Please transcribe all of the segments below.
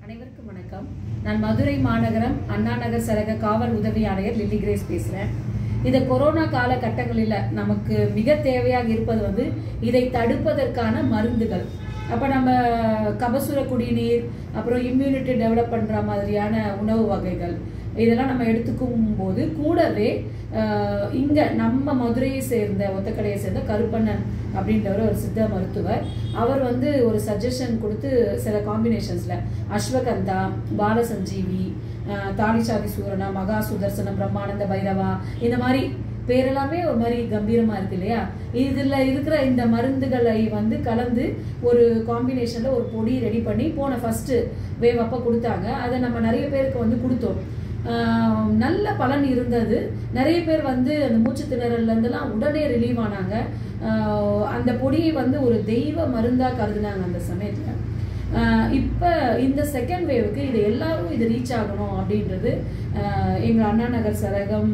அனைவருக்கும் வணக்கம் நான் மதுரை மாநகரம் அண்ணா நகர் சரக காவல் உதவி ஆணையர் லில்லி கிரேஸ் பேசுறேன் இந்த கொரோனா காலகட்டங்களில் நமக்கு மிக தேவையாக இருப்பது வந்து இதை தடுப்பதற்கான மருந்துகள் அப்ப நம்ம கபசுர குடிநீர் அப்புறம் இம்யூனிட்டி டெவலப் பண்ற மாதிரியான உணவு வகைகள் இதெல்லாம் நம்ம எடுத்துக்கும் போது கூடவே ஆஹ், இங்க நம்ம மதுரையை சேர்ந்த ஒத்தக்கடையை சேர்ந்த கருப்பண்ணன் அப்படின்றவர் ஒரு சித்த மருத்துவர் அவர் வந்து ஒரு சஜஷன் கொடுத்து சில காம்பினேஷன்ஸ்ல அஸ்வகந்தா பாலசஞ்சீவி ஆஹ், தாலிசாதி சூரணா மகா சுதர்சனம் பிரம்மானந்த பைரவா இந்த மாதிரி பேரெல்லாமே ஒரு மாதிரி கம்பீரமா இருக்கு இல்லையா இதுல இருக்கிற இந்த மருந்துகளை வந்து கலந்து ஒரு காம்பினேஷன்ல ஒரு பொடி ரெடி பண்ணி போன ஃபர்ஸ்ட் வேவ் அப்ப கொடுத்தாங்க அதை நம்ம நிறைய பேருக்கு வந்து கொடுத்தோம் ஆஹ் நல்ல பலன் இருந்தது நிறைய பேர் வந்து அந்த மூச்சு திணறல்ல இருந்தெல்லாம் உடனே ரிலீவ் ஆனாங்க ஆஹ் அந்த பொடியை வந்து ஒரு தெய்வ மருந்தா கருதுனாங்க அந்த சமயத்துல ஆஹ் இப்ப இந்த செகண்ட் வேவுக்கு இது எல்லாரும் இது ரீச் ஆகணும் அப்படின்றது ஆஹ் எங்க அண்ணா நகர் சரகம்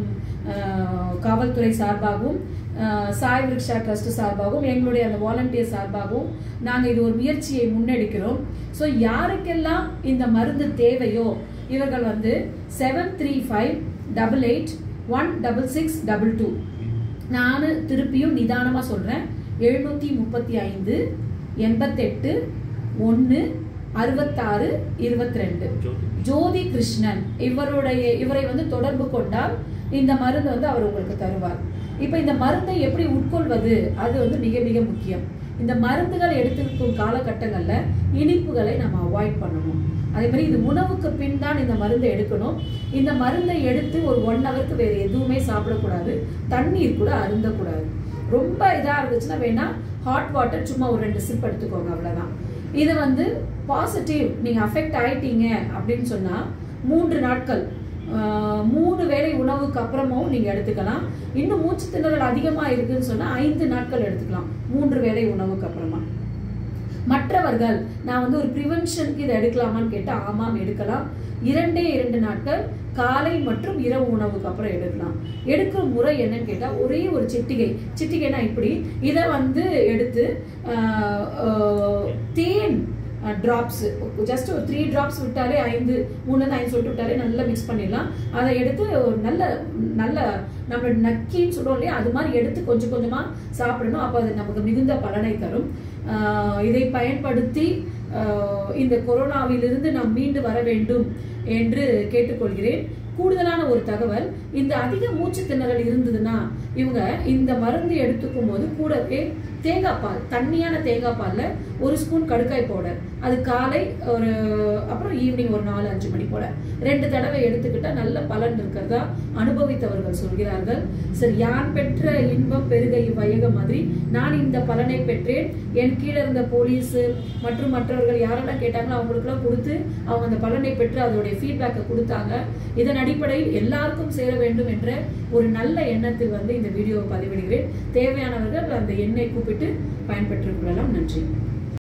ஆஹ் காவல்துறை சார்பாகவும் ஆஹ் சாய் விருக்ஷா ட்ரஸ்ட் சார்பாகவும் எங்களுடைய அந்த வாலண்டியர் சார்பாகவும் நாங்கள் இது ஒரு முயற்சியை முன்னெடுக்கிறோம் ஸோ யாருக்கெல்லாம் இந்த மருந்து தேவையோ இவர்கள் வந்து seven three five double eight one double six double two நான் திருப்பியும் நிதானமாக சொல்கிறேன் எழுநூற்றி முப்பத்தி ஐந்து எண்பத்தெட்டு ஒன்று அறுபத்தாறு இருபத்தி ரெண்டு ஜோதி கிருஷ்ணன் இவருடைய இவரை வந்து தொடர்பு கொண்டால் இந்த மருந்து வந்து அவர் உங்களுக்கு தருவார் இப்போ இந்த மருந்தை எப்படி உட்கொள்வது அது வந்து மிக மிக முக்கியம் இந்த மருந்துகள் எடுத்திருக்கும் காலகட்டங்களில் இனிப்புகளை நம்ம அவாய்ட் பண்ணணும் அதே மாதிரி இது உணவுக்கு பின் தான் இந்த மருந்தை எடுக்கணும் இந்த மருந்தை எடுத்து ஒரு ஒன் ஹவருக்கு வேறு எதுவுமே சாப்பிடக்கூடாது தண்ணீர் கூட அருந்தக்கூடாது ரொம்ப இதாக இருந்துச்சுன்னா வேணா ஹாட் வாட்டர் சும்மா ஒரு ரெண்டு சிப் எடுத்துக்கோங்க அவ்வளோதான் இது வந்து பாசிட்டிவ் நீங்கள் அஃபெக்ட் ஆயிட்டீங்க அப்படின்னு சொன்னால் மூன்று நாட்கள் ஆஹ், மூணு வேளை உணவுக்கு அப்புறமும் நீங்கள் எடுத்துக்கலாம் இன்னும் மூச்சு திணறல் அதிகமாக இருக்குன்னு சொன்னால் ஐந்து நாட்கள் எடுத்துக்கலாம் மூன்று வேளை உணவுக்கு அப்புறமா மற்றவர்கள் நான் வந்து ஒரு ப்ரிவென்ஷனுக்கு இதை எடுக்கலாமான்னு கேட்டால் ஆமாம் எடுக்கலாம் இரண்டே இரண்டு நாட்கள் காலை மற்றும் இரவு உணவுக்கு அப்புறம் எடுக்கலாம் எடுக்கிற முறை என்னன்னு கேட்டால் ஒரே ஒரு சிட்டிகை சிட்டிகைனா இப்படி இதை வந்து எடுத்து ஆஹ், ஆஹ், தேன் ட்ராப்ஸ் ஜஸ்ட் ஒரு த்ரீ ட்ராப்ஸ் விட்டாலே ஐந்து மூணுலேருந்து ஐந்து சொல்லிட்டு விட்டாலே நல்லா மிக்ஸ் பண்ணிடலாம் அதை எடுத்து ஒரு நல்ல நல்ல நம்ம நக்கின்னு சொல்லுவோம் இல்லையா அது மாதிரி எடுத்து கொஞ்சம் கொஞ்சமாக சாப்பிடணும் அப்போ அது நமக்கு மிகுந்த பலனை தரும் ஆஹ் இதை பயன்படுத்தி ஆஹ் இந்த கொரோனாவிலிருந்து நாம் மீண்டு வர வேண்டும் என்று கேட்டுக்கொள்கிறேன் கூடுதலான ஒரு தகவல் இந்த அதிக மூச்சு திணறல் இருந்ததுன்னா இவங்க இந்த மருந்து எடுத்துக்கும் போது கூடவே தேங்காய் பால் தண்ணியான தேங்காய் பால்ல ஒரு ஸ்பூன் கடுக்காய் பவுடர் அது காலை ஒரு அப்புறம் ஈவினிங் ஒரு நாலு அஞ்சு மணி போல ரெண்டு தடவை எடுத்துக்கிட்டா நல்ல பலன் இருக்கிறதா அனுபவித்தவர்கள் சொல்கிறார்கள் சரி யான் பெற்ற இன்பம் பெருக இவ்வையக மாதிரி நான் இந்த பலனை பெற்றேன் என் கீழே இருந்த போலீஸ் மற்றும் மற்றவர்கள் யாரெல்லாம் கேட்டாங்களோ அவங்களுக்குலாம் கொடுத்து அவங்க அந்த பலனை பெற்று அதோடைய ஃபீட்பேக்கை கொடுத்தாங்க இதன் அடிப்படையில் எல்லாருக்கும் சேர வேண்டும் என்ற ஒரு நல்ல எண்ணத்தில் வந்து இந்த வீடியோவை பதிவிடுகிறேன் தேவையானவர்கள் அந்த எண்ணை கூப்பிட்டு பயன்பெற்றுக் கொள்ளலாம் நன்றி